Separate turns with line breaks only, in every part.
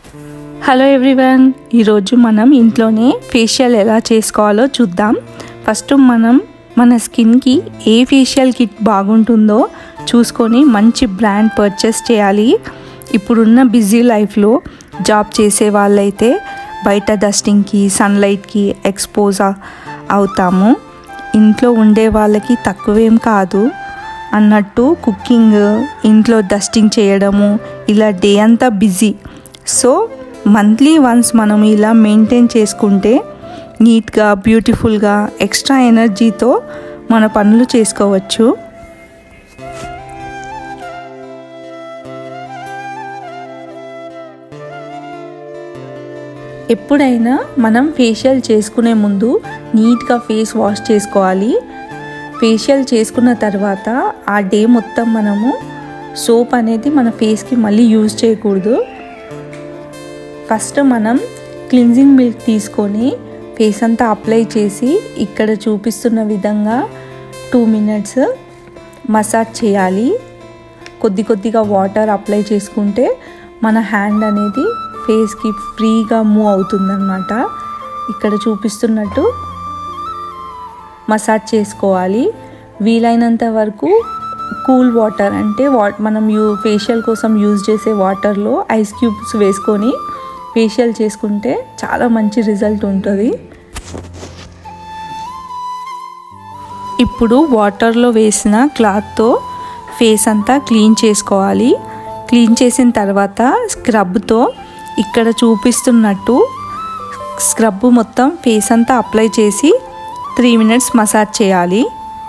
hello everyone ఈరోజు మనం ఇంట్లోనే ఫేషియల్ ఎలా చేసుకోవాలో చూద్దాం ఫస్ట్ మనం మన స్కిన్కి ఏ ఫేషియల్ కిట్ బాగుంటుందో చూసుకొని మంచి బ్రాండ్ పర్చేస్ చేయాలి ఇప్పుడున్న బిజీ లైఫ్లో జాబ్ చేసే వాళ్ళైతే బయట డస్టింగ్కి సన్లైట్కి ఎక్స్పోజ్ అవుతాము ఇంట్లో ఉండే వాళ్ళకి తక్కువేం కాదు అన్నట్టు కుకింగ్ ఇంట్లో డస్టింగ్ చేయడము ఇలా డే అంతా బిజీ సో మంత్లీ వన్స్ మనం ఇలా మెయింటైన్ చేసుకుంటే నీట్గా బ్యూటిఫుల్గా ఎక్స్ట్రా ఎనర్జీతో మన పనులు చేసుకోవచ్చు ఎప్పుడైనా మనం ఫేషియల్ చేసుకునే ముందు నీట్గా ఫేస్ వాష్ చేసుకోవాలి ఫేషియల్ చేసుకున్న తర్వాత ఆ డే మొత్తం మనము సోప్ అనేది మన ఫేస్కి మళ్ళీ యూజ్ చేయకూడదు ఫస్ట్ మనం క్లిన్జింగ్ మిల్క్ తీసుకొని ఫేస్ అంతా అప్లై చేసి ఇక్కడ చూపిస్తున్న విధంగా టూ మినిట్స్ మసాజ్ చేయాలి కొద్ది కొద్దిగా వాటర్ అప్లై చేసుకుంటే మన హ్యాండ్ అనేది ఫేస్కి ఫ్రీగా మూవ్ అవుతుందన్నమాట ఇక్కడ చూపిస్తున్నట్టు మసాజ్ చేసుకోవాలి వీలైనంత వరకు కూల్ వాటర్ అంటే వా మనం యూ ఫేషియల్ కోసం యూజ్ చేసే వాటర్లో ఐస్ క్యూబ్స్ వేసుకొని ఫేషియల్ చేసుకుంటే చాలా మంచి రిజల్ట్ ఉంటుంది ఇప్పుడు వాటర్లో వేసిన క్లాత్తో ఫేస్ అంతా క్లీన్ చేసుకోవాలి క్లీన్ చేసిన తర్వాత స్క్రబ్తో ఇక్కడ చూపిస్తున్నట్టు స్క్రబ్ మొత్తం ఫేస్ అంతా అప్లై చేసి త్రీ మినిట్స్ మసాజ్ చేయాలి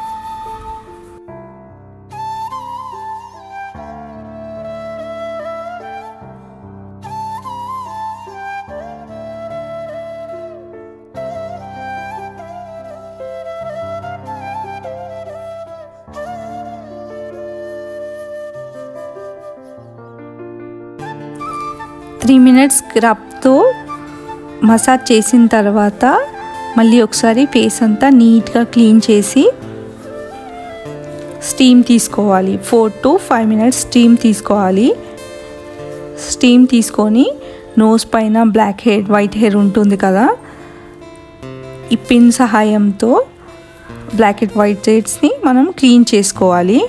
త్రీ మినిట్స్ స్క్రబ్తో మసాజ్ చేసిన తర్వాత మళ్ళీ ఒకసారి ఫేస్ అంతా నీట్గా క్లీన్ చేసి స్టీమ్ తీసుకోవాలి four to five minutes steam తీసుకోవాలి స్టీమ్ తీసుకొని నోస్ పైన బ్లాక్ హెయిర్ వైట్ హెయిర్ ఉంటుంది కదా ఈ పిన్ సహాయంతో బ్లాక్ హెడ్ వైట్ హెయిర్స్ని మనం క్లీన్ చేసుకోవాలి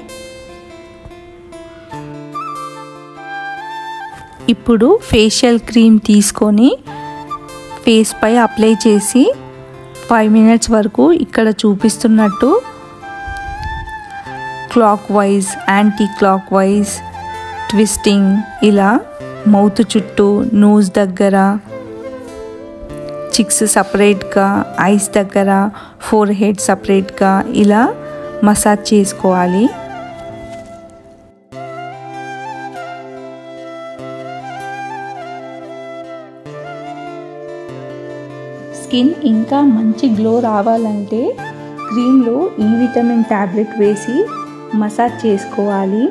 ఇప్పుడు ఫేషియల్ క్రీమ్ తీసుకొని ఫేస్ పై అప్లై చేసి ఫైవ్ మినిట్స్ వరకు ఇక్కడ చూపిస్తున్నట్టు clockwise anticlockwise twisting ఇలా మౌత్ చుట్టూ నోస్ దగ్గర చిక్స్ సపరేట్గా ఐస్ దగ్గర ఫోర్ హెడ్ సపరేట్గా ఇలా మసాజ్ చేసుకోవాలి స్కిన్ ఇంకా మంచి గ్లో రావాలంటే క్రీమ్లో ఈ విటమిన్ ట్యాబ్లెట్ వేసి మసాజ్ చేసుకోవాలి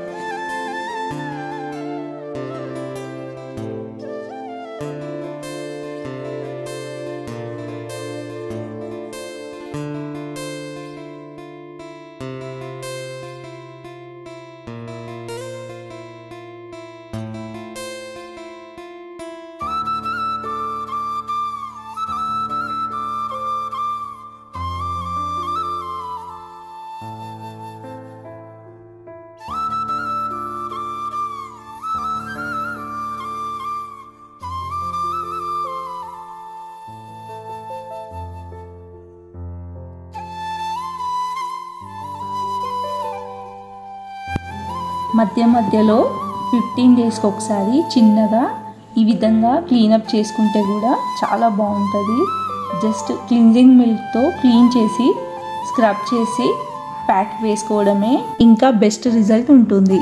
మధ్య మధ్యలో ఫిఫ్టీన్ డేస్కి ఒకసారి చిన్నగా ఈ విధంగా క్లీనప్ చేసుకుంటే కూడా చాలా బాగుంటుంది జస్ట్ క్లిన్జింగ్ మిల్క్తో క్లీన్ చేసి స్క్రబ్ చేసి ప్యాక్ వేసుకోవడమే ఇంకా బెస్ట్ రిజల్ట్ ఉంటుంది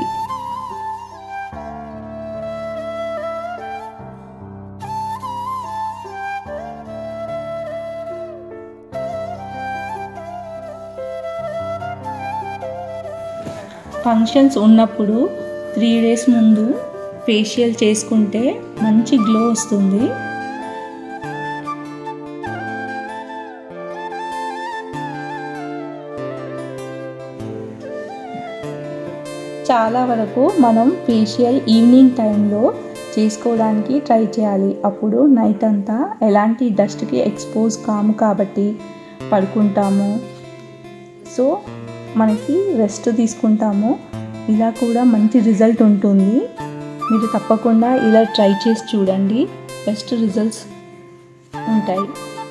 ఫంక్షన్స్ ఉన్నప్పుడు త్రీ డేస్ ముందు ఫేషియల్ చేసుకుంటే మంచి గ్లో వస్తుంది చాలా వరకు మనం ఫేషియల్ ఈవినింగ్ టైంలో చేసుకోవడానికి ట్రై చేయాలి అప్పుడు నైట్ అంతా ఎలాంటి డస్ట్కి ఎక్స్పోజ్ కాము కాబట్టి పడుకుంటాము సో మనకి రెస్ట్ తీసుకుంటాము ఇలా కూడా మంచి రిజల్ట్ ఉంటుంది మీరు తప్పకుండా ఇలా ట్రై చేసి చూడండి బెస్ట్ రిజల్ట్స్ ఉంటాయి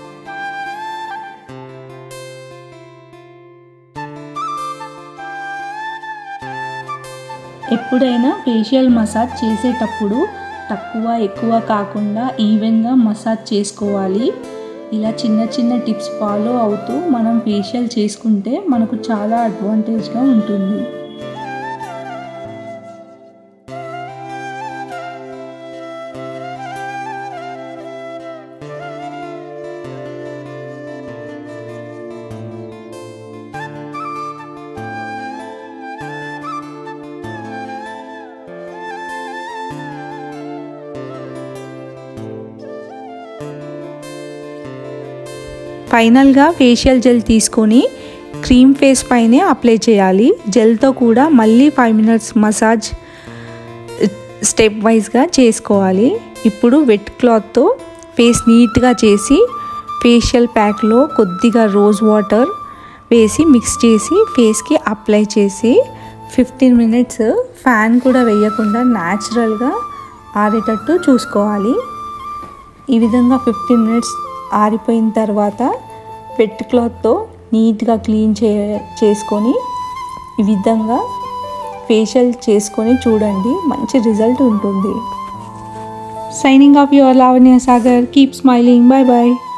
ఎప్పుడైనా ఫేషియల్ మసాజ్ చేసేటప్పుడు తక్కువ ఎక్కువ కాకుండా ఈవెన్గా మసాజ్ చేసుకోవాలి ఇలా చిన్న చిన్న టిప్స్ ఫాలో అవుతూ మనం ఫేషియల్ చేసుకుంటే మనకు చాలా అడ్వాంటేజ్గా ఉంటుంది ఫైనల్గా ఫేషియల్ జెల్ తీసుకొని క్రీమ్ ఫేస్ పైనే అప్లై చేయాలి జెల్తో కూడా మళ్ళీ ఫైవ్ మినిట్స్ మసాజ్ స్టెప్ వైజ్గా చేసుకోవాలి ఇప్పుడు వెట్ క్లాత్తో ఫేస్ నీట్గా చేసి ఫేషియల్ ప్యాక్లో కొద్దిగా రోజ్ వాటర్ వేసి మిక్స్ చేసి ఫేస్కి అప్లై చేసి ఫిఫ్టీన్ మినిట్స్ ఫ్యాన్ కూడా వేయకుండా న్యాచురల్గా ఆరేటట్టు చూసుకోవాలి ఈ విధంగా ఫిఫ్టీన్ మినిట్స్ ఆరిపోయిన తర్వాత వెట్ క్లాత్తో నీట్గా క్లీన్ చే చేసుకొని ఈ విధంగా ఫేషియల్ చేసుకొని చూడండి మంచి రిజల్ట్ ఉంటుంది signing off your Lavanya Sagar keep smiling bye bye